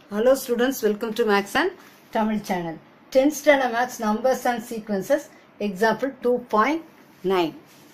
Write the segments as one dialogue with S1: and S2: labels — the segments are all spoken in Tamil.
S1: Hello students, welcome to Max and Tamil channel. 10th standard Max numbers and sequences, example 2.9.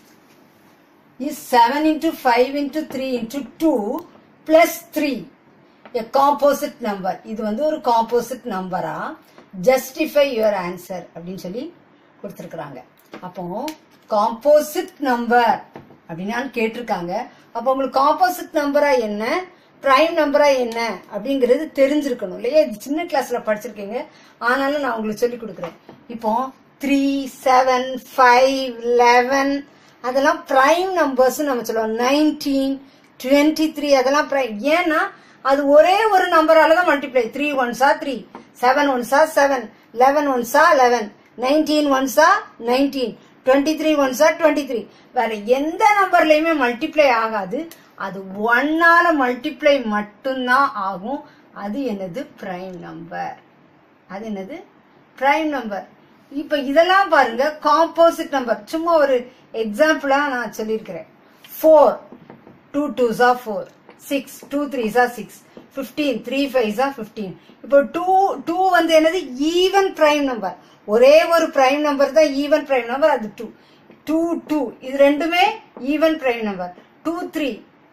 S1: Is 7 into 5 into 3 into 2 plus 3 a composite number? இது வந்து ஒரு composite number-ஆ justify your answer அப்படின்னு சொல்லி கொடுத்துருக்குறாங்க அப்போ காம்போசிட் நம்பர் அப்படின்னு கேட்டிருக்காங்க அப்போ உங்களுக்கு காம்போசிட் நம்பரா என்ன பிரைம் நம்பரா என்ன அப்படிங்கிறது தெரிஞ்சிருக்கணும் இல்லையா இது சின்ன கிளாஸ்ல படிச்சிருக்கீங்க ஆனாலும் நான் உங்களுக்கு சொல்லி கொடுக்குறேன் இப்போ த்ரீ செவன் ஃபைவ் லெவன் அதெல்லாம் பிரைம் நம்பர்ஸ் நம்ம சொல்லுவோம் நைன்டீன் டுவெண்ட்டி த்ரீ அதெல்லாம் பிரைம் ஏன்னா அது ஒரே ஒரு நம்பரால தான் மல்டிப்ளை த்ரீ ஒன்ஸா த்ரீ செவன் ஒன்ஸா செவன் லெவன் ஒன்ஸா லெவன் நைன்டீன் ஒன்ஸா நைன்டீன் டுவெண்ட்டி த்ரீ ஒன்ஸா டுவெண்ட்டி த்ரீ வேற எந்த நம்பர்லயுமே மல்டிப்ளை ஆகாது அது ஒன்னால மல்டிப்ளை மட்டும்தான் ஆகும் அது என்னது பிரைம் நம்பர் அது என்னது பிரைம் நம்பர் இப்ப இதெல்லாம் பாருங்க காம்போசிட் நம்பர் சும்மா ஒரு எக்ஸாம்பிளா நான் சொல்லியிருக்கிறேன் ஃபோர் டூ டூஸா ஃபோர் சிக்ஸ் டூ த்ரீஸா சிக்ஸ் ஃபிஃப்டீன் த்ரீ ஃபைவ்ஸா ஃபிஃப்டீன் இப்போ டூ டூ வந்து என்னது ஈவன் பிரைம் நம்பர் ஒரே ஒரு பிரைம் நம்பர் தான் ஈவன் பிரைம் நம்பர் அது டூ டூ டூ இது ரெண்டுமே even prime number two three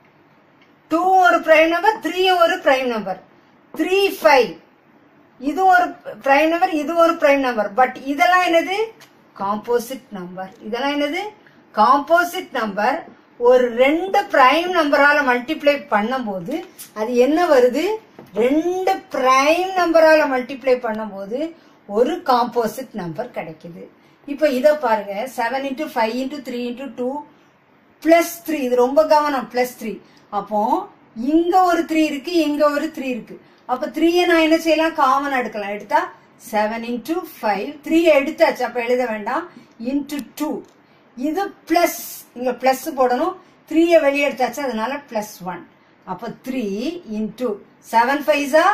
S1: two ஒரு பிரைம் நம்பர் த்ரீ ஒரு பிரைம் நம்பர் த்ரீ ஃபைவ் இது ஒரு பிரைம் நம்பர் இது ஒரு பிரைம் நம்பர் பட் இதெல்லாம் என்னது காம்போசிட் நம்பர் இதெல்லாம் என்னது காம்போசிட் நம்பர் ஒரு ரெண்டு பிரைம் நம்பரால மல்டிப்ளை பண்ணும்போது அது என்ன வருது ரெண்டு பிரைம் நம்பரால மல்டிப்ளை பண்ணும்போது ஒரு காம்போசிட் நம்பர் கிடைக்குது இப்போ இதை பாருங்க seven into five into three into two plus three இது ரொம்ப கவனம் பிளஸ் த்ரீ அப்போ இங்க ஒரு த்ரீ இருக்கு இங்க ஒரு த்ரீ இருக்கு அப்ப த்ரீயை நான் என்ன செய்யலாம் காமன் எடுக்கலாம் எடுத்தா செவன் இன்டூ ஃபைவ் த்ரீ எடுத்தாச்சு அப்ப எழுத வேண்டாம் இன்டூ டூ இது பிளஸ் இங்க பிளஸ் போடணும் த்ரீயை வெளியே எடுத்தாச்சு அதனால பிளஸ் ஒன் அப்ப த்ரீ இன்டூ செவன் ஃபைவ்ஸா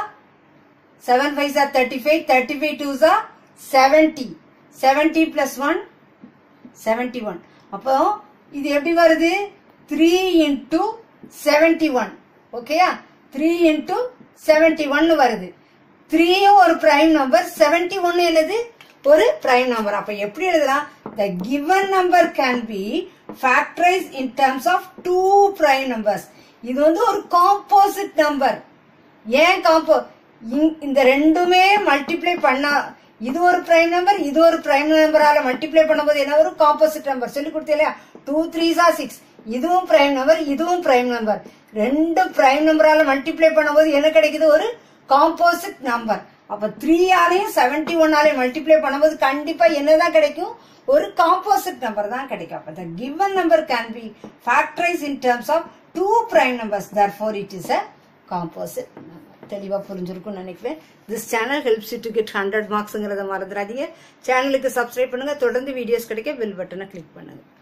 S1: செவன் ஃபைவ்ஸா தேர்ட்டி ஃபைவ் தேர்ட்டி ஃபைவ் டூஸா seventy seventy plus one seventy one அப்போ இது எப்படி வருது த்ரீ இன்டூ செவன்டி ஒன் ஓகேயா த்ரீ இன்டூ செவன்டி ஒன் வருது த்ரீயும் ஒரு பிரைம் நம்பர் செவன்டி ஒன் என்னது ஒரு பிரைம் நம்பர் அப்ப எப்படி எழுதலாம் the given number can be factorise in terms of two prime numbers இது வந்து ஒரு காம்போசிட் நம்பர் ஏன் காம்போ இந்த ரெண்டுமே மல்டிப்ளை பண்ணா இது ஒரு பிரைம் நம்பர் இது ஒரு பிரைம் நம்பரால மல்டிப்ளை பண்ணும்போது என்ன ஒரு காம்போசிட் நம்பர் சொல்லி கொடுத்தே இல்லையா டூ த்ரீஸா சிக்ஸ் இதுவும் பிரைம் நம்பர் இதுவும் பிரைம் நம்பர் ரெண்டு பிரைம் நம்பரால மல்டிப்ளை பண்ணும்போது என்ன கிடைக்குது ஒரு காம்போசிட் நம்பர் அப்ப த்ரீ ஆலையும் செவன்டி ஒன் ஆலையும் மல்டிப்ளை பண்ணும்போது கண்டிப்பா என்னதான் கிடைக்கும் ஒரு காம்போசிட் நம்பர் தான் கிடைக்கும் அப்ப the given number can be factorise in terms of two prime numbers therefore it is a composite number தெளிவாக புரிஞ்சிருக்கும்னு நினைக்கிறேன் this channel helps to get hundred மார்க்ஸுங்கிறத மறந்துடாதீங்க சேனலுக்கு சப்ஸ்கிரைப் பண்ணுங்க தொடர்ந்து வீடியோஸ் கிடைக்க பெல் பட்டனை கிளிக் பண்ணுங்க